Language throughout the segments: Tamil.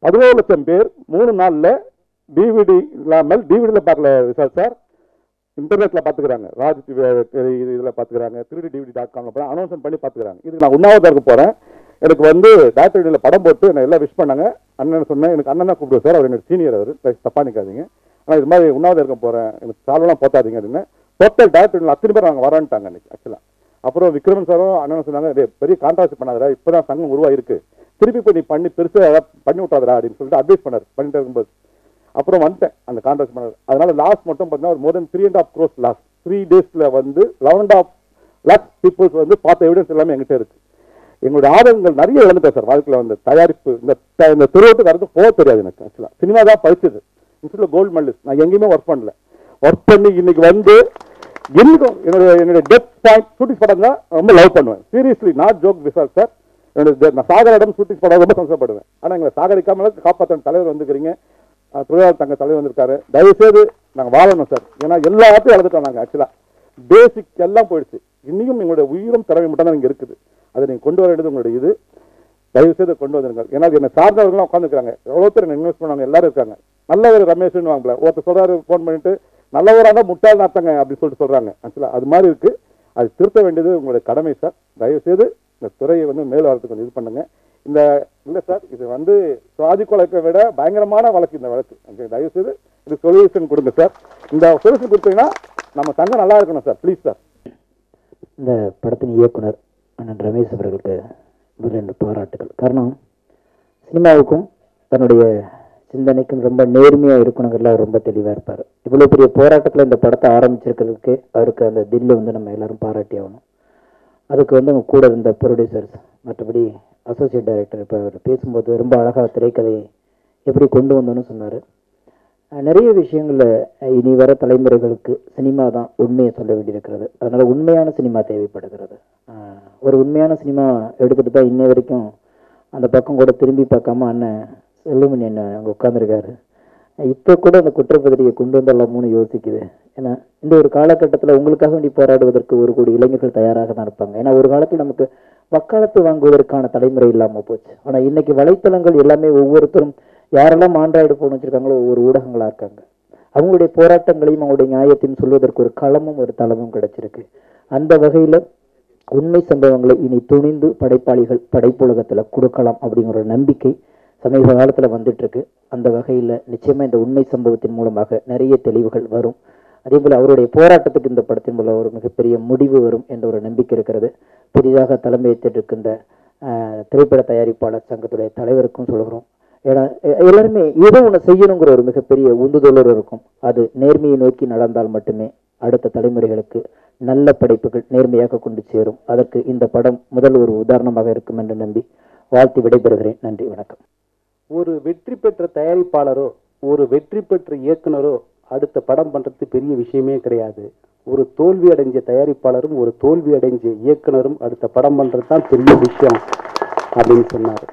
பதினோரு லட்சம் பேர் மூணு நாள்ல டிவிடி இல்லாமல் டிவிடியில் பார்க்கல விசால் சார் இன்டர்நெட்ல பாத்துக்கிறாங்க ராஜ் டிவி இதில் பாத்துக்கிறாங்க திருடி டிவிடி டாட் காம்ல அனௌன்ஸ்மெண்ட் பண்ணி பாத்துக்கிறாங்க இதுக்கு நான் உண்ணாவிரதம் போறேன் எனக்கு வந்து டாக்டர் டிவியில் படம் போட்டு என்ன எல்லாம் விஷ் பண்ணாங்க அண்ணன் சொன்னேன் எனக்கு அண்ணன் தான் கூப்பிடுவார் சார் அவர் எனக்கு சீனியர் அவர் தப்பா நிக்காதீங்க ஆனால் இது மாதிரி உண்ணாவிரதம் இருக்க போறேன் எனக்கு சாலெல்லாம் போத்தாதீங்க அப்படின்னு டோட்டல் டாக்டர் அத்தனை பேர் நாங்கள் வரான்ட்டாங்க அன்னைக்கு ஆக்சுவலாக அப்புறம் விக்ரமன் சாரும் அண்ணன் சொன்னாங்க "டேய், பெரிய கான்ட்ராக்ட் பண்ணாதடா இப்பதான் சங்கம் உருவாயிருக்கு திருப்பி போய் நீ பண்ணி பெருசா ஏதாவது பண்ணி விட்டாதடா அப்படின்னு சொல்லிட்டு அட்வைஸ் பண்ணார் பண்ணிட்டு இருக்கும்போது அப்புறம் வந்துட்டேன் அந்த கான்ட்ராக்ட் பண்ணார் அதனால லாஸ் மட்டும் பார்த்தீங்கன்னா ஒரு more than three and half gross loss three டேஸ்ல வந்து eleven and half lakhs peoples வந்து பார்த்த எவிடன்ஸ் எல்லாமே எங்கிட்ட இருக்கு எங்களுடைய ஆதங்கங்கள் நிறைய இழந்துட்டேன் சார் வாழ்க்கையில வந்து தயாரிப்பு இந்த த- இந்த திருவட்டுக்கு வரது போக தெரியாது எனக்கு ஆக்சுவலா சினிமா தான் படிச்சது இன்ஸ்டியூட்ல கோல்டு மெடலிஸ்ட் நான் எங்கேயுமே ஒர்க் பண்ணல ஒர்க் பண்ணி இன்னைக்கு வந்து இன்னைக்கும் என்னுடைய என்னுடைய டெத் பாயிண்ட் ஷூட்டிங் படம் தான் ரொம்ப லவ் பண்ணுவேன் seriously not joke Vishal sir என்னுடைய de- நான் சாகர இடம் ஷூட்டிங் படம் ரொம்ப சந்தோஷப்படுவேன் ஆனா எங்களை சாகரிக்காம காப்பாற்ற தலைவர் வந்துக்கிறீங்க தொழிலாளர் தங்க தலைவர் வந்திருக்காரு தயவுசெய்து நாங்க வாழணும் சார் ஏன்னா எல்லாத்தையும் இழந்துட்டோம் நாங்க ஆக்சுவலா பேசிக் எல்லாம் போயிடுச்சு இன்னையும் எங்களுடைய உயிரும் திறமை மட்டும் தான் இங்க இருக்குது அதை நீங்க கொண்டு வர வேண்டியது உங்களுடைய இது தயவு செய்து கொண்டு வந்துருங்க ஏன்னா என்ன சார்ந்தவர்களும் உட்காந்துருக்காங்க எவ்வளோ பேர் என்ன இன்வெஸ்ட் பண்ணவங்க எல்லாரும் இருக்காங்க நல்லவர் ரமேஷ்னு வாங்கல ஒருத்தர் சொல்றாரு ஃபோன் பண்ணிட்டு நல்லவரான முட்டாள் நாத்தங்க அப்படின்னு சொல்லிட்டு சொல்றாங்க ஆக்சுவலா அது மாதிரி இருக்கு அது திருத்த வேண்டியது உங்களுடைய கடமை சார் தயவு செய்து இந்த துறையை வந்து மேல் வரத்துக்கு கொஞ்சம் இது பண்ணுங்க இந்த இல்ல சார் இது வந்து சுவாதி கொலைக்கை விட பயங்கரமான வழக்கு இந்த வழக்கு Okay, தயவு செய்து இது சொல்யூஷன் கொடுங்க சார் இந்த சொல்யூஷன் கொடுத்தீங்கன்னா நம்ம சங்கம் நல்லா இருக்கணும் சார் ப்ளீஸ் சார் இந்த படத்தின் இயக்குனர் அண்ணன் ரமேஷ் அவர்களுக்கு முதல் ரெண்டு பாராட்டுகள் காரணம் சினிமாவுக்கும் தன்னுடைய சிந்தனைக்கும் ரொம்ப நேர்மையாக இருக்கணுங்கிறதுல அவர் ரொம்ப தெளிவாக இருப்பார் இவ்வளோ பெரிய போராட்டத்தில் இந்த படத்தை ஆரம்பிச்சிருக்கிறதுக்கு அவருக்கு அந்த தில்லு வந்து நம்ம எல்லாரும் பாராட்டி ஆகணும் அதுக்கு வந்து அவங்க கூட இருந்த ப்ரொடியூசர்ஸ் மற்றபடி அசோசியேட் டைரக்டர் இப்போ அவர் பேசும்போது ரொம்ப அழகாக திரைக்கதையை எப்படி கொண்டு வந்தோன்னு சொன்னார் நிறைய விஷயங்களில் இனி வர தலைமுறைகளுக்கு சினிமா தான் உண்மையை சொல்ல வேண்டியிருக்கிறது அதனால உண்மையான சினிமா தேவைப்படுகிறது அஹ் ஒரு உண்மையான சினிமா எடுத்துட்டு தான் இன்னை வரைக்கும் அந்த பக்கம் கூட திரும்பி பார்க்காம அண்ணன் செல்லுமணி அண்ணன் அங்கே உட்காந்துருக்காரு இப்போ கூட அந்த குற்றப்பதிரியை கொண்டு வந்துடலாமோன்னு யோசிக்குது ஏன்னா இந்த ஒரு காலகட்டத்தில் உங்களுக்காக வேண்டி போராடுவதற்கு ஒரு கோடி இளைஞர்கள் தயாராக தான் இருப்பாங்க ஏன்னா ஒரு காலத்தில் நமக்கு வக்காலத்து வாங்குவதற்கான தலைமுறை இல்லாமல் போச்சு ஆனால் இன்னைக்கு வலைத்தளங்கள் எல்லாமே ஒவ்வொருத்தரும் யாரெல்லாம் ஆண்ட்ராய்டு ஃபோன் வச்சிருக்காங்களோ ஒவ்வொரு ஊடகங்களா இருக்காங்க அவங்களுடைய போராட்டங்களையும் அவங்களுடைய நியாயத்தையும் சொல்வதற்கு ஒரு களமும் ஒரு தளமும் கிடைச்சிருக்கு அந்த வகையில உண்மை சம்பவங்களை இனி துணிந்து படைப்பாளிகள் படைப்புலகத்துல கொடுக்கலாம் அப்படிங்கிற ஒரு நம்பிக்கை சமீப காலத்துல வந்துட்டு இருக்கு அந்த வகையில நிச்சயமா இந்த உண்மை சம்பவத்தின் மூலமாக நிறைய தெளிவுகள் வரும் அதே போல அவருடைய போராட்டத்துக்கு இந்த படத்தின் மூலம் ஒரு மிகப்பெரிய முடிவு வரும் என்ற ஒரு நம்பிக்கை இருக்கிறது புதிதாக தலைமையேற்றிருக்கின்ற ஆஹ், திரைப்பட தயாரிப்பாளர் சங்கத்துடைய தலைவருக்கும் சொல்கிறோம் ஏன்னா எ- எல்லாருமே ஏதோ ஒன்று செய்யணுங்கிற ஒரு மிகப்பெரிய உந்துதலோடு இருக்கும் அது நேர்மையை நோக்கி நடந்தால் மட்டுமே அடுத்த தலைமுறைகளுக்கு நல்ல படைப்புகள் நேர்மையாக கொண்டு சேரும் அதற்கு இந்த படம் முதல் ஒரு உதாரணமாக இருக்கும் என்று நம்பி வாழ்த்தி விடைபெறுகிறேன் நன்றி வணக்கம் ஒரு வெற்றி பெற்ற தயாரிப்பாளரோ ஒரு வெற்றி பெற்ற இயக்குனரோ அடுத்த படம் பண்றது பெரிய விஷயமே கிடையாது ஒரு தோல்வி அடைஞ்ச தயாரிப்பாளரும் ஒரு தோல்வி அடைஞ்ச இயக்குனரும் அடுத்த படம் பண்றது தான் பெரிய விஷயம் அப்படின்னு சொன்னார்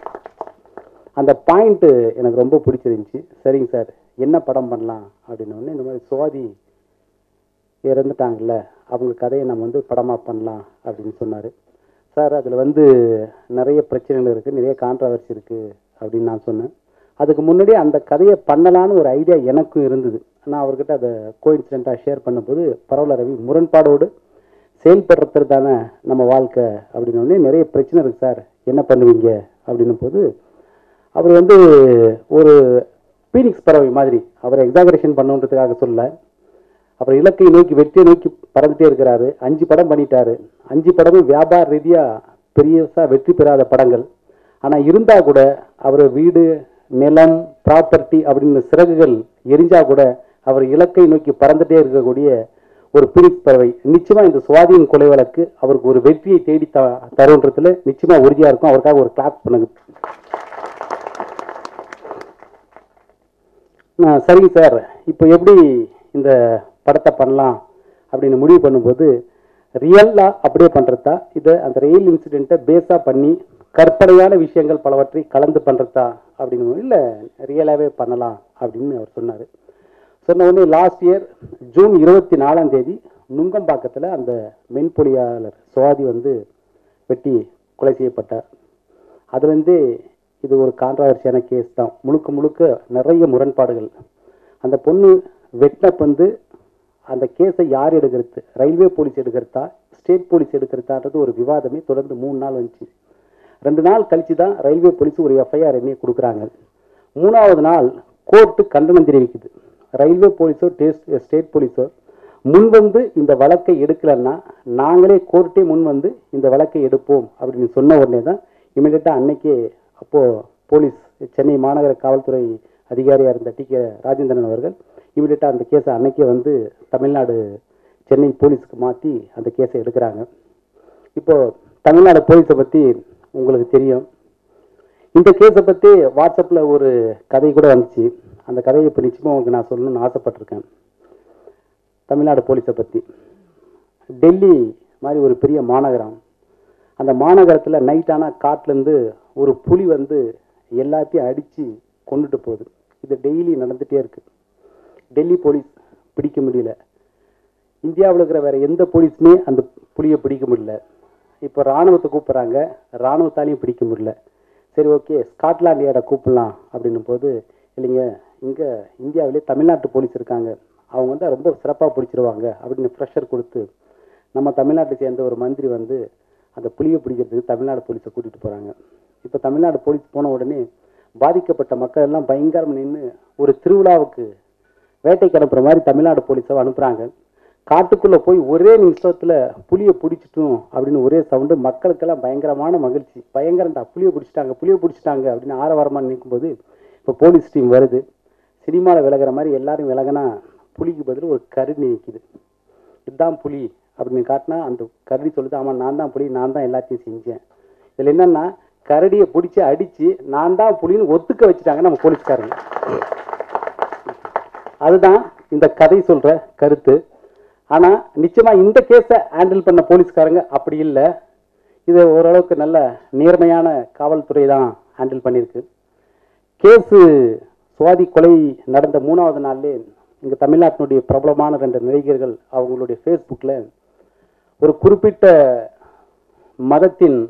அந்த பாயிண்ட் எனக்கு ரொம்ப பிடிச்சிருந்துச்சு சரிங்க சார் என்ன படம் பண்ணலாம் அப்படின்னு உடனே இந்த மாதிரி சுவாதி இறந்துட்டாங்கல்ல அவங்க கதையை நம்ம வந்து படமாக பண்ணலாம் அப்படின்னு சொன்னார் சார் அதில் வந்து நிறைய பிரச்சனைகள் இருக்குது நிறைய கான்ட்ரவர்சி இருக்குது அப்படின்னு நான் சொன்னேன் அதுக்கு முன்னாடி அந்த கதையை பண்ணலான்னு ஒரு ஐடியா எனக்கும் இருந்தது நான் அவர்கிட்ட அதை கோயின்சிடெண்ட்டாக ஷேர் பண்ணும்போது பரவாயில்ல ரவி முரண்பாடோடு செயல்படுறது தானே நம்ம வாழ்க்கை அப்படின்னு உடனே நிறைய பிரச்சனை இருக்குது சார் என்ன பண்ணுவீங்க அப்படின்னும் போது அவர் வந்து ஒரு பீனிக்ஸ் பறவை மாதிரி அவரை எக்ஸாகரேஷன் பண்ணுன்றதுக்காக சொல்ல அப்புறம் இலக்கை நோக்கி வெற்றியை நோக்கி பறந்துட்டே இருக்கிறாரு அஞ்சு படம் பண்ணிட்டாரு அஞ்சு படமும் வியாபார ரீதியா பெரியசா வெற்றி பெறாத படங்கள் ஆனா இருந்தா கூட அவர் வீடு நிலம் ப்ராப்பர்ட்டி அப்படின்னு சிறகுகள் எரிஞ்சா கூட அவர் இலக்கை நோக்கி பறந்துட்டே இருக்கக்கூடிய ஒரு பிரிக்ஸ் பறவை நிச்சயமா இந்த சுவாதியின் கொலை வழக்கு அவருக்கு ஒரு வெற்றியை தேடி த தருன்றதுல நிச்சயமா உறுதியா இருக்கும் அவருக்காக ஒரு கிளாப் பண்ணுங்க ஆ, சரிங்க சார் இப்போ எப்படி இந்த படத்தை பண்ணலாம் அப்படின்னு முடிவு பண்ணும்போது ரியலாக அப்படியே பண்ணுறதா இதை அந்த ரயில் இன்சிடெண்ட்டை பேஸாக பண்ணி கற்பனையான விஷயங்கள் பலவற்றை கலந்து பண்ணுறதா அப்படின்னு இல்லை ரியலாகவே பண்ணலாம் அப்படின்னு அவர் சொன்னார் சொன்ன உடனே லாஸ்ட் இயர் ஜூன் இருபத்தி நாலாம் தேதி நுங்கம்பாக்கத்தில் அந்த மென்பொழியாளர் சுவாதி வந்து வெட்டி கொலை செய்யப்பட்டார் அதுலேருந்து இது ஒரு கான்ட்ரவர்சியான கேஸ் தான் முழுக்க முழுக்க நிறைய முரண்பாடுகள் அந்த பொண்ணு வெட்டின பந்து அந்த கேஸை யார் எடுக்கிறது ரயில்வே போலீஸ் எடுக்கிறதா ஸ்டேட் போலீஸ் எடுக்கிறதான்றது ஒரு விவாதமே தொடர்ந்து மூணு நாள் வந்துச்சு ரெண்டு நாள் கழிச்சு தான் ரயில்வே போலீஸ் ஒரு எஃப்ஐஆர் எண்ணி கொடுக்குறாங்க மூணாவது நாள் கோர்ட்டு கண்டனம் தெரிவிக்குது ரயில்வே போலீஸோ டேஸ்ட் ஸ்டேட் போலீஸோ முன் வந்து இந்த வழக்கை எடுக்கலன்னா நாங்களே கோர்ட்டே முன் வந்து இந்த வழக்கை எடுப்போம் அப்படின்னு சொன்ன உடனே தான் இமீடியட்டாக அன்னைக்கே அப்போது போலீஸ் சென்னை மாநகர காவல்துறை அதிகாரியாக இருந்த டி கே ராஜேந்திரன் அவர்கள் இமீடியட்டாக அந்த கேஸை அன்னைக்கே வந்து தமிழ்நாடு சென்னை போலீஸ்க்கு மாற்றி அந்த கேஸை எடுக்கிறாங்க இப்போ தமிழ்நாடு போலீஸை பற்றி உங்களுக்கு தெரியும் இந்த கேஸை பற்றி வாட்ஸ்அப்பில் ஒரு கதை கூட வந்துச்சு அந்த கதையை இப்போ நிச்சயமாக உங்களுக்கு நான் சொல்லணும்னு ஆசைப்பட்டிருக்கேன் தமிழ்நாடு போலீஸை பற்றி டெல்லி மாதிரி ஒரு பெரிய மாநகரம் அந்த மாநகரத்தில் நைட் ஆனால் காட்டிலேருந்து ஒரு புலி வந்து எல்லாத்தையும் அடித்து கொண்டுட்டு போகுது இது டெய்லி நடந்துகிட்டே இருக்கு டெல்லி போலீஸ் பிடிக்க முடியல இந்தியாவில் இருக்கிற வேற எந்த போலீஸுமே அந்த புலியை பிடிக்க முடியல இப்போ ராணுவத்தை கூப்பிட்றாங்க ராணுவத்தாலையும் பிடிக்க முடியல சரி ஓகே ஸ்காட்லாண்ட் யார்டை கூப்பிடலாம் அப்படின்னும் போது இல்லைங்க இங்கே இந்தியாவிலே தமிழ்நாட்டு போலீஸ் இருக்காங்க அவங்க வந்து ரொம்ப சிறப்பாக பிடிச்சிருவாங்க அப்படின்னு ப்ரெஷர் கொடுத்து நம்ம தமிழ்நாட்டை சேர்ந்த ஒரு மந்திரி வந்து அந்த புலியை பிடிக்கிறதுக்கு தமிழ்நாடு போலீஸை கூட்டிகிட்டு போகிறாங்க இப்போ தமிழ்நாடு போலீஸ் போன உடனே பாதிக்கப்பட்ட மக்கள் எல்லாம் பயங்கரம் நின்று ஒரு திருவிழாவுக்கு வேட்டைக்கு அனுப்புற மாதிரி தமிழ்நாடு போலீஸை அனுப்புகிறாங்க காட்டுக்குள்ளே போய் ஒரே நிமிஷத்தில் புலியை பிடிச்சிட்டோம் அப்படின்னு ஒரே சவுண்டு மக்களுக்கெல்லாம் பயங்கரமான மகிழ்ச்சி பயங்கரம்டா புலியை பிடிச்சிட்டாங்க புலியை பிடிச்சிட்டாங்க அப்படின்னு ஆரவாரமாக நிற்கும்போது இப்போ போலீஸ் டீம் வருது சினிமாவில் விலகுற மாதிரி எல்லாரும் விலகினா புலிக்கு பதில் ஒரு கருணி நிற்கிது இதுதான் புலி அப்படின்னு காட்டினா அந்த கரடி சொல்லுது ஆமாம் நான் தான் புலி நான் தான் எல்லாத்தையும் செஞ்சேன் இதில் என்னன்னா கரடியை பிடிச்சி அடித்து நான் தான் புலின்னு ஒத்துக்க வச்சுட்டாங்க நம்ம போலீஸ்காரங்க அதுதான் இந்த கதை சொல்ற கருத்து ஆனா நிச்சயமா இந்த கேஸை ஹேண்டில் பண்ண போலீஸ்காரங்க அப்படி இல்லை இது ஓரளவுக்கு நல்ல நேர்மையான காவல்துறை தான் ஹேண்டில் பண்ணியிருக்கு கேஸு சுவாதி கொலை நடந்த மூணாவது நாள்லே இங்க தமிழ்நாட்டினுடைய பிரபலமான ரெண்டு நடிகர்கள் அவங்களுடைய ஃபேஸ்புக்கில் ஒரு குறிப்பிட்ட மதத்தின்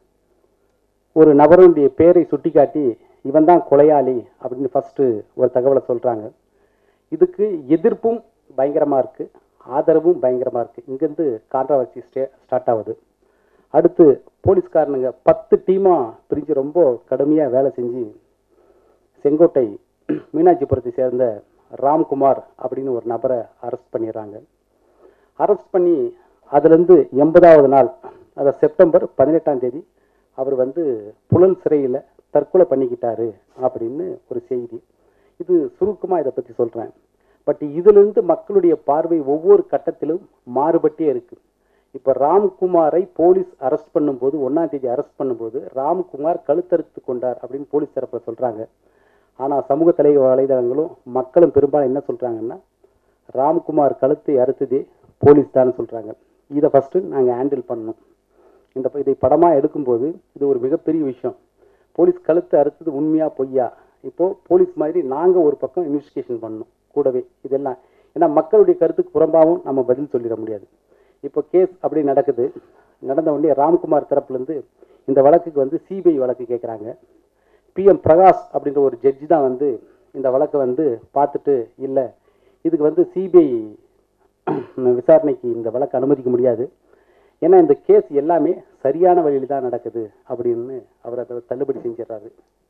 ஒரு நபருடைய பேரை சுட்டிக்காட்டி இவன் தான் கொலையாளி அப்படின்னு ஃபர்ஸ்ட் ஒரு தகவலை சொல்றாங்க இதுக்கு எதிர்ப்பும் பயங்கரமா இருக்கு ஆதரவும் பயங்கரமா இருக்கு இங்கேருந்து கான்ட்ரவர்சி ஸ்டே ஸ்டார்ட் ஆகுது அடுத்து போலீஸ்காரனுங்க பத்து டீமா பிரிஞ்சு ரொம்ப கடுமையா வேலை செஞ்சு செங்கோட்டை மீனாட்சிபுரத்தை சேர்ந்த ராம்குமார் அப்படின்னு ஒரு நபரை அரெஸ்ட் பண்ணிடுறாங்க அரெஸ்ட் பண்ணி அதுலேருந்து எண்பதாவது நாள் அதாவது செப்டம்பர் பதினெட்டாம் தேதி அவர் வந்து புழல் சிறையில் தற்கொலை பண்ணிக்கிட்டாரு அப்படின்னு ஒரு செய்தி இது சுருக்கமாக இதை பற்றி சொல்கிறேன் பட் இதிலிருந்து மக்களுடைய பார்வை ஒவ்வொரு கட்டத்திலும் மாறுபட்டே இருக்கு இப்போ ராம்குமாரை போலீஸ் அரெஸ்ட் பண்ணும்போது ஒன்றாம் தேதி அரெஸ்ட் பண்ணும்போது ராம்குமார் கழுத்தறுத்து கொண்டார் அப்படின்னு போலீஸ் தரப்பில் சொல்கிறாங்க ஆனால் சமூக தலைவர் வலைதளங்களும் மக்களும் பெரும்பாலும் என்ன சொல்கிறாங்கன்னா ராம்குமார் கழுத்தை அறுத்ததே போலீஸ் தான் சொல்கிறாங்க இதை ஃபஸ்ட்டு நாங்கள் ஹேண்டில் பண்ணணும் இந்த ப- இதை படமாக எடுக்கும்போது இது ஒரு மிகப்பெரிய விஷயம் போலீஸ் கழுத்து அறுத்தது உண்மையா பொய்யா இப்போ போலீஸ் மாதிரி நாங்கள் ஒரு பக்கம் இன்வெஸ்டிகேஷன் பண்ணணும் கூடவே இதெல்லாம் ஏன்னா மக்களுடைய கருத்துக்கு புறம்பாகவும் நம்ம பதில் சொல்லிட முடியாது இப்போ கேஸ் அப்படி நடக்குது நடந்த உடனே ராம்குமார் தரப்புலேருந்து இந்த வழக்குக்கு வந்து சிபிஐ வழக்கு கேட்குறாங்க பிஎம் பிரகாஷ் அப்படின்ற ஒரு ஜட்ஜி தான் வந்து இந்த வழக்கை வந்து பார்த்துட்டு இல்லை இதுக்கு வந்து சிபிஐ விசாரணைக்கு இந்த வழக்கு அனுமதிக்க முடியாது ஏன்னா இந்த கேஸ் எல்லாமே சரியான வழியில் தான் நடக்குது அப்படின்னு அவர் அதை தள்ளுபடி செஞ்சிடறாரு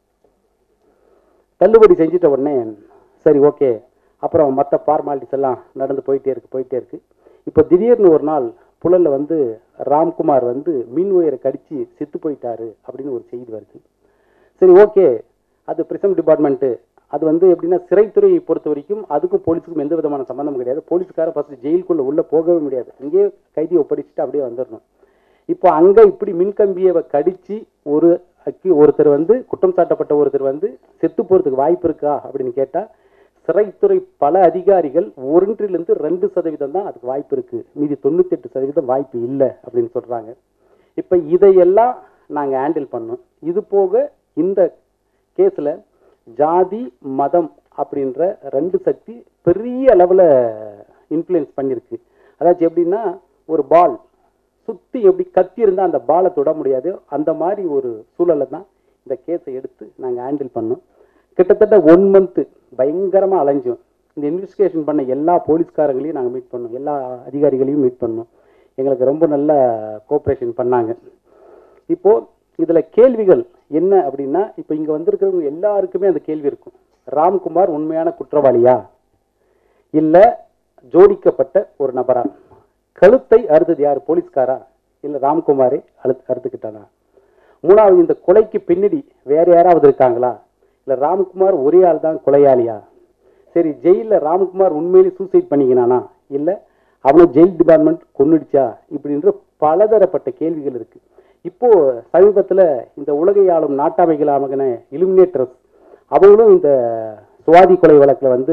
தள்ளுபடி செஞ்சிட்ட உடனே சரி ஓகே அப்புறம் மற்ற ஃபார்மாலிட்டிஸ் எல்லாம் நடந்து போயிட்டே இருக்கு போயிட்டே இருக்கு இப்போ திடீர்னு ஒரு நாள் புழல்ல வந்து ராம்குமார் வந்து மின் உயரை கடிச்சு செத்து போயிட்டாரு அப்படின்னு ஒரு செய்தி வருது சரி ஓகே அது பிரிசம் டிபார்ட்மெண்ட்டு அது வந்து எப்படின்னா சிறைத்துறையை பொறுத்த வரைக்கும் அதுக்கும் போலீஸுக்கும் எந்த விதமான சம்மந்தம் கிடையாது போலீஸ்கார ஃபர்ஸ்ட் ஜெயிலுக்குள்ள உள்ள போகவே முடியாது இங்கேயே கைதியை ஒப்படைச்சிட்டு அப்படியே வந்துடணும் இப்போ அங்க இப்படி மின்கம்பியை கடிச்சு ஒரு அக்கி ஒருத்தர் வந்து குற்றம் சாட்டப்பட்ட ஒருத்தர் வந்து செத்து போறதுக்கு வாய்ப்பு இருக்கா அப்படின்னு கேட்டா சிறைத்துறை பல அதிகாரிகள் ஒன்றிலிருந்து ரெண்டு சதவீதம் தான் அதுக்கு வாய்ப்பு இருக்கு மீதி தொண்ணூத்தெட்டு சதவீதம் வாய்ப்பு இல்லை அப்படின்னு சொல்றாங்க இப்போ இதையெல்லாம் நாங்க ஹேண்டில் பண்ணோம் இது போக இந்த கேஸ்ல ஜாதி மதம் அப்படின்ற ரெண்டு சக்தி பெரிய அளவுல இன்ஃப்ளூயன்ஸ் பண்ணிருக்கு அதாச்சும் எப்படின்னா ஒரு பால் சுத்தி எப்படி கத்தி இருந்தா அந்த பாலை தொட முடியாது அந்த மாதிரி ஒரு சூழலை தான் இந்த கேஸை எடுத்து நாங்கள் ஹேண்டில் பண்ணோம் கிட்டத்தட்ட ஒன் மந்த்து பயங்கரமாக அலைஞ்சோம் இந்த இன்வெஸ்டிகேஷன் பண்ண எல்லா போலீஸ்காரங்களையும் நாங்கள் மீட் பண்ணோம் எல்லா அதிகாரிகளையும் மீட் பண்ணோம் எங்களுக்கு ரொம்ப நல்ல கோஆப்ரேஷன் பண்ணாங்க இப்போ இதுல கேள்விகள் என்ன அப்படின்னா இப்போ இங்க வந்திருக்கிறவங்க எல்லாருக்குமே அந்த கேள்வி இருக்கும் ராம்குமார் உண்மையான குற்றவாளியா இல்ல ஜோடிக்கப்பட்ட ஒரு நபரா கழுத்தை அறுத்தது யார் போலீஸ்காரா இல்ல ராம்குமாரே அழு அறுத்துக்கிட்டானா மூணாவது இந்த கொலைக்கு பின்னாடி வேற யாராவது இருக்காங்களா இல்ல ராம்குமார் ஒரே ஆள் தான் கொலையாளியா சரி ஜெயில்ல ராம்குமார் உண்மையிலே சூசைட் பண்ணிக்கினானா இல்ல அவனை ஜெயில் டிபார்ட்மெண்ட் கொன்னுடுச்சா இப்படின்ற பலதரப்பட்ட கேள்விகள் இருக்கு இப்போ சமீபத்துல இந்த உலகை ஆளும் நாட்டாமைகளான இலுமினேட்டர்ஸ் அவங்களும் இந்த சுவாதி கொலை வழக்குல வந்து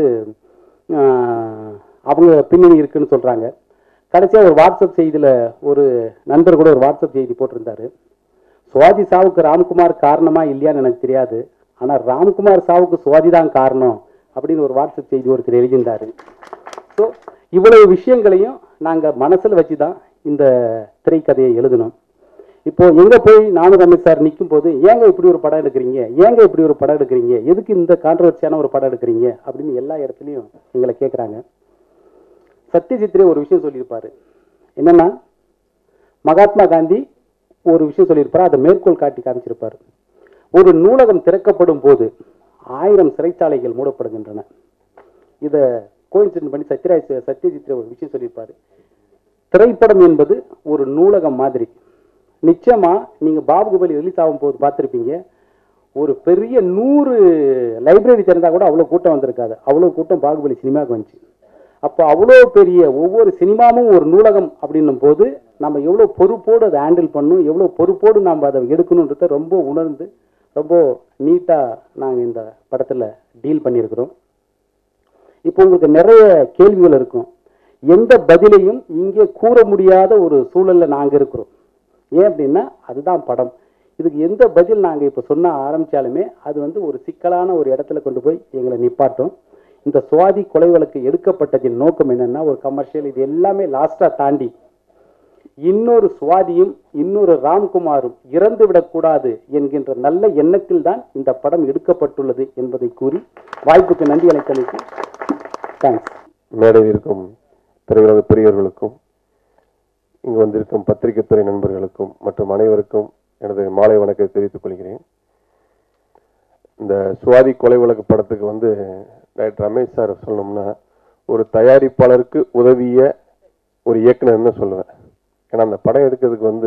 ஆஹ், அவங்க பின்னணி இருக்குன்னு சொல்றாங்க கடைசியா ஒரு வாட்ஸ்அப் செய்தியில ஒரு நண்பர் கூட ஒரு வாட்ஸ்அப் செய்தி போட்டிருந்தாரு சுவாதி சாவுக்கு ராம்குமார் காரணமா இல்லையான்னு எனக்கு தெரியாது ஆனா ராம்குமார் சாவுக்கு சுவாதி தான் காரணம் அப்படின்னு ஒரு வாட்ஸ்அப் செய்தி ஒருத்தர் எழுதியிருந்தாரு ஸோ இவ்வளவு விஷயங்களையும் நாங்க மனசுல வச்சு தான் இந்த திரைக்கதையை எழுதினோம் இப்போ எங்க போய் நானு ரமேஷ் சார் நிற்கும் போது ஏங்க இப்படி ஒரு படம் எடுக்கிறீங்க ஏங்க இப்படி ஒரு படம் எடுக்கிறீங்க எதுக்கு இந்த கான்ட்ரவர்சியான ஒரு படம் எடுக்கிறீங்க அப்படின்னு எல்லா இடத்துலையும் எங்களை கேட்குறாங்க சத்யஜித்ரே ஒரு விஷயம் சொல்லியிருப்பாரு என்னன்னா மகாத்மா காந்தி ஒரு விஷயம் சொல்லியிருப்பாரு அதை மேற்கோள் காட்டி காமிச்சிருப்பாரு ஒரு நூலகம் திறக்கப்படும் போது ஆயிரம் சிறைச்சாலைகள் மூடப்படுகின்றன இதை கோயின்சிடன்ட் பண்ணி சத்யராஜ் சத்யஜித்ரே ஒரு விஷயம் சொல்லியிருப்பாரு திரைப்படம் என்பது ஒரு நூலகம் மாதிரி நிச்சயமா நீங்க பாபுகுபலி ரிலீஸ் ஆகும் போது பார்த்துருப்பீங்க ஒரு பெரிய நூறு லைப்ரரி திறந்தா கூட அவ்வளோ கூட்டம் வந்திருக்காது அவ்வளோ கூட்டம் பாகுபலி சினிமாவுக்கு வந்துச்சு அப்போ அவ்வளோ பெரிய ஒவ்வொரு சினிமாவும் ஒரு நூலகம் அப்படின்னும் போது நம்ம எவ்வளோ பொறுப்போடு அதை ஹேண்டில் பண்ணணும் எவ்வளோ பொறுப்போடு நம்ம அதை எடுக்கணுன்றத ரொம்ப உணர்ந்து ரொம்ப நீட்டாக நாங்கள் இந்த படத்தில் டீல் பண்ணியிருக்கிறோம் இப்போ உங்களுக்கு நிறைய கேள்விகள் இருக்கும் எந்த பதிலையும் இங்கே கூற முடியாத ஒரு சூழல்ல நாங்க இருக்கிறோம் ஏன் அப்படின்னா அதுதான் படம் இதுக்கு எந்த பதில் நாங்க இப்ப சொன்ன ஆரம்பிச்சாலுமே அது வந்து ஒரு சிக்கலான ஒரு இடத்துல கொண்டு போய் எங்களை நிப்பாட்டும் இந்த சுவாதி கொலை வழக்கு எடுக்கப்பட்டதின் நோக்கம் என்னன்னா ஒரு கமர்ஷியல் இது எல்லாமே லாஸ்டா தாண்டி இன்னொரு சுவாதியும் இன்னொரு ராம்குமாரும் இறந்து விடக்கூடாது என்கின்ற நல்ல எண்ணத்தில் தான் இந்த படம் எடுக்கப்பட்டுள்ளது என்பதை கூறி வாய்ப்புக்கு நன்றி அளித்தமைக்கு தேங்க்ஸ் மேடையில் இருக்கும் திரையுலக பெரியவர்களுக்கும் இங்கு வந்திருக்கும் பத்திரிகை துறை நண்பர்களுக்கும் மற்றும் அனைவருக்கும் எனது மாலை வணக்கத்தை தெரிவித்துக் கொள்கிறேன் இந்த சுவாதி கொலை வழக்கு படத்துக்கு வந்து டாக்டர் ரமேஷ் சார் சொல்லணும்னா ஒரு தயாரிப்பாளருக்கு உதவிய ஒரு இயக்குனர்னு சொல்லுவேன் ஏன்னா அந்த படம் எடுக்கிறதுக்கு வந்து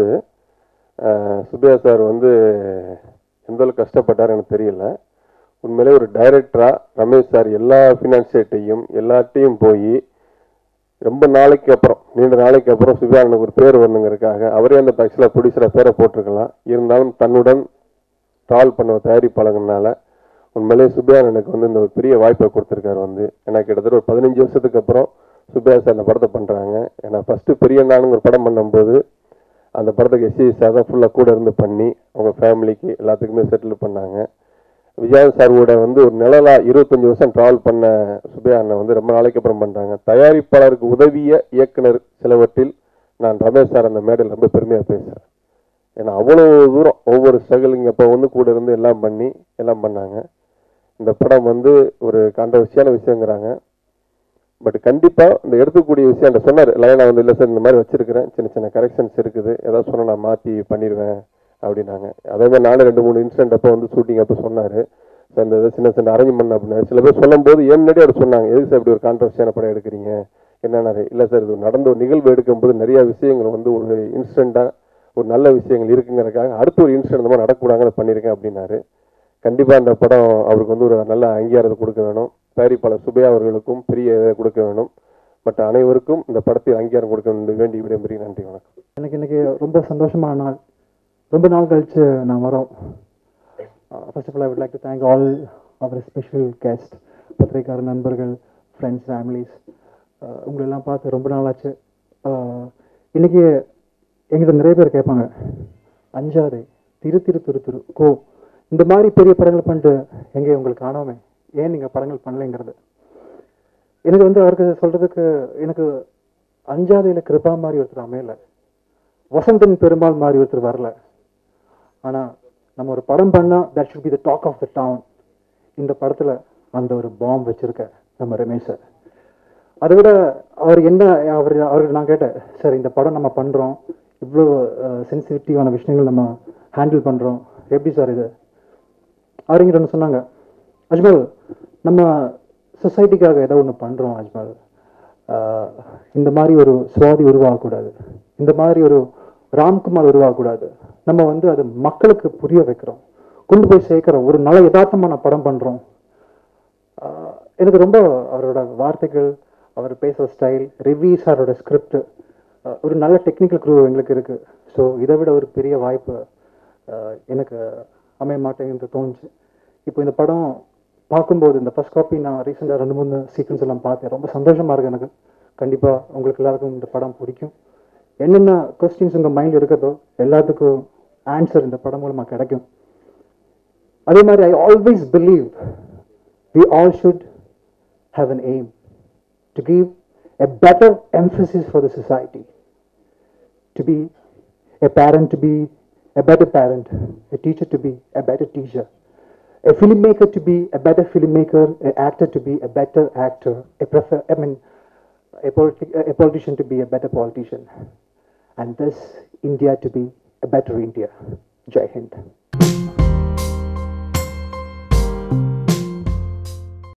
அஹ், சுப்பையா சார் வந்து எந்த அளவுக்கு கஷ்டப்பட்டார் எனக்கு தெரியல உண்மையிலே ஒரு டைரக்டரா ரமேஷ் சார் எல்லா ஃபினான்சியேட்டையும் எல்லாத்தையும் போய் ரொம்ப நாளைக்கு அப்புறம் நீண்ட நாளைக்கு அப்புறம் சுபியானனுக்கு ஒரு பேர் வரணுங்கிறதுக்காக அவரே அந்த ஆக்சுவலாக ப்ரொடியூசராக பேரை போட்டிருக்கலாம் இருந்தாலும் தன்னுடன் ட்ராவல் பண்ண ஒரு தயாரிப்பாளங்கனால உண்மையிலே சுபியானனுக்கு வந்து இந்த ஒரு பெரிய வாய்ப்பை கொடுத்துருக்காரு வந்து ஏன்னா கிட்டத்தட்ட ஒரு பதினஞ்சு வருஷத்துக்கு அப்புறம் சுப்பையா சார் இந்த படத்தை பண்ணுறாங்க ஏன்னா ஃபஸ்ட்டு பெரிய நானுங்க ஒரு படம் பண்ணும்போது அந்த படத்துக்கு எஸ்சி சார் தான் ஃபுல்லாக கூட இருந்து பண்ணி அவங்க ஃபேமிலிக்கு எல்லாத்துக்குமே செட்டில் பண்ணாங்க விஜய் சாரோட வந்து ஒரு நிழலா இருபத்தஞ்சு வருஷம் டிராவல் பண்ண சுபையா அண்ணன் வந்து ரொம்ப நாளைக்கு அப்புறம் பண்றாங்க தயாரிப்பாளருக்கு உதவிய இயக்குனர் சிலவற்றில் நான் ரமேஷ் சார் அந்த மேடையில் ரொம்ப பெருமையா பேசுறேன் ஏன்னா அவ்வளோ தூரம் ஒவ்வொரு ஸ்ட்ரகிளிங் அப்போ வந்து கூட இருந்து எல்லாம் பண்ணி எல்லாம் பண்ணாங்க இந்த படம் வந்து ஒரு கான்ட்ரவர்சியான விஷயங்கிறாங்க பட் கண்டிப்பா இந்த எடுத்துக்கூடிய விஷயம் அந்த சொன்னார் லைனா வந்து இல்லை சார் இந்த மாதிரி வச்சிருக்கிறேன் சின்ன சின்ன கரெக்ஷன்ஸ் இருக்குது ஏதாவது சொன்னா நான் மாற்றி பண்ணிடுவேன் அப்படின்னாங்க அதே மாதிரி நானும் ரெண்டு மூணு இன்சிடென்ட் அப்போ வந்து ஷூட்டிங் அப்போ சொன்னார் சார் இந்த இதை சின்ன சின்ன அரேஞ்ச் பண்ண அப்படின்னாரு சில பேர் சொல்லும்போது ஏன் முன்னாடி அவர் சொன்னாங்க எதுக்கு சார் இப்படி ஒரு கான்ட்ரவர்சியான படம் எடுக்கிறீங்க என்னென்ன இல்லை சார் இது நடந்த ஒரு நிகழ்வு எடுக்கும்போது நிறைய விஷயங்கள் வந்து ஒரு இன்சிடெண்ட்டாக ஒரு நல்ல விஷயங்கள் இருக்குங்கிறதுக்காக அடுத்து ஒரு இன்சிடென்ட் இந்த மாதிரி நடக்கூடாங்க அதை பண்ணியிருக்கேன் அப்படின்னாரு கண்டிப்பாக அந்த படம் அவருக்கு வந்து ஒரு நல்ல அங்கீகாரத்தை கொடுக்க வேணும் தயாரிப்பாளர் சுபையா அவர்களுக்கும் பெரிய இதை கொடுக்க வேணும் மற்ற அனைவருக்கும் இந்த படத்தில் அங்கீகாரம் கொடுக்க வேண்டும் என்று வேண்டி விடைபெறுகிறேன் நன்றி வணக்கம் எனக்கு இன்னைக்கு ரொம்ப சந்தோஷமான நாள் ரொம்ப நாள் கழிச்சு நான் வரோம் first of all I would like to thank all our special guest பத்திரிக்கார நண்பர்கள் ஃப்ரெண்ட்ஸ் ஃபேமிலிஸ் உங்களெல்லாம் பார்த்து ரொம்ப நாள் ஆச்சு அஹ், இன்னைக்கு எங்கிட்ட நிறைய பேர் கேட்பாங்க அஞ்சாறு திரு திரு திரு திரு கோ இந்த மாதிரி பெரிய படங்கள் பண்ணிட்டு எங்கே உங்களுக்கு காணோமே ஏன் நீங்கள் படங்கள் பண்ணலைங்கிறது எனக்கு வந்து அவருக்கு சொல்றதுக்கு எனக்கு அஞ்சாதையில கிருபா மாதிரி ஒருத்தர் அமையல வசந்தன் பெருமாள் மாதிரி ஒருத்தர் வரல ஆனா நம்ம ஒரு படம் பண்ணா that should be the talk of the town இந்த படத்துல அந்த ஒரு பாம் வச்சிருக்க நம்ம ரமேஷ் சார் அதை விட அவர் என்ன அவர் அவருக்கு நான் கேட்டேன் சார் இந்த படம் நம்ம பண்றோம் இவ்வளோ சென்சிட்டிவான விஷயங்கள் நம்ம ஹேண்டில் பண்றோம் எப்படி சார் இது அவர் இங்கிட்ட ஒன்று சொன்னாங்க அஜ்மல் நம்ம சொசைட்டிக்காக ஏதோ ஒன்று பண்ணுறோம் அஜ்மல் ஆஹ் இந்த மாதிரி ஒரு சுவாதி உருவாகக்கூடாது இந்த மாதிரி ஒரு ராம்குமார் உருவாகக்கூடாது நம்ம வந்து அது மக்களுக்கு புரிய வைக்கிறோம் கொண்டு போய் சேர்க்கிறோம் ஒரு நல்ல யதார்த்தமான படம் பண்ணுறோம் எனக்கு ரொம்ப அவரோட வார்த்தைகள் அவர் பேசுகிற ஸ்டைல் ரிவி சாரோட ஸ்கிரிப்ட் ஒரு நல்ல டெக்னிக்கல் க்ரூ எங்களுக்கு இருக்குது ஸோ இதை விட ஒரு பெரிய வாய்ப்பு ஆஹ் எனக்கு அமைய மாட்டேங்குது தோணுச்சு இப்போ இந்த படம் பார்க்கும்போது இந்த ஃபர்ஸ்ட் காப்பி நான் ரீசெண்டாக ரெண்டு மூணு சீக்வன்ஸ் எல்லாம் பார்த்தேன் ரொம்ப சந்தோஷமா இருக்கு எனக்கு கண்டிப்பாக உங்களுக்கு எல்லாருக்கும் இந்த படம் பிடிக்கும் என்னென்ன கொஸ்டின்ஸ் உங்கள் மைண்டில் இருக்கிறதோ எல்லாத்துக்கும் ஆன்சர் இந்த படம் மூலமாக கிடைக்கும் அதே மாதிரி I always believe we all should have an aim to give a better emphasis for the society, to be a parent to be a better parent, a teacher to be a better teacher, a filmmaker to be a better filmmaker, an actor to be a better actor, a prefer, I mean, a, politi- a politician to be a better politician, and this India to be a better India. Jai Hind.